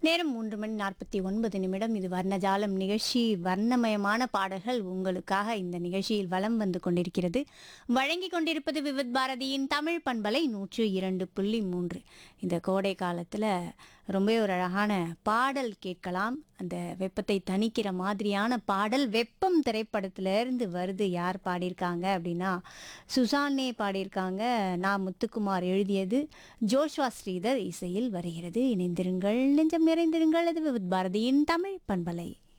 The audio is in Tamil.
நேரம் மூன்று மணி நாற்பத்தி ஒன்பது நிமிடம் இது வர்ணஜாலம் நிகழ்ச்சி வர்ணமயமான பாடல்கள் உங்களுக்காக இந்த நிகழ்ச்சியில் வலம் வந்து கொண்டிருக்கிறது வழங்கி கொண்டிருப்பது விவித் பாரதியின் தமிழ் பண்பலை நூற்று இரண்டு புள்ளி மூன்று இந்த கோடை காலத்தில் ரொம்பவே ஒரு அழகான பாடல் கேட்கலாம் அந்த வெப்பத்தை தணிக்கிற மாதிரியான பாடல் வெப்பம் திரைப்படத்திலிருந்து வருது யார் பாடியிருக்காங்க அப்படின்னா சுசானே பாடியிருக்காங்க நான் முத்துக்குமார் எழுதியது ஜோஷ்வா ஸ்ரீதர் இசையில் வருகிறது இணைந்திருங்கள் நெஞ்சம் நிறைந்திருங்கள் அது விவித் பாரதியின் தமிழ் பண்பலை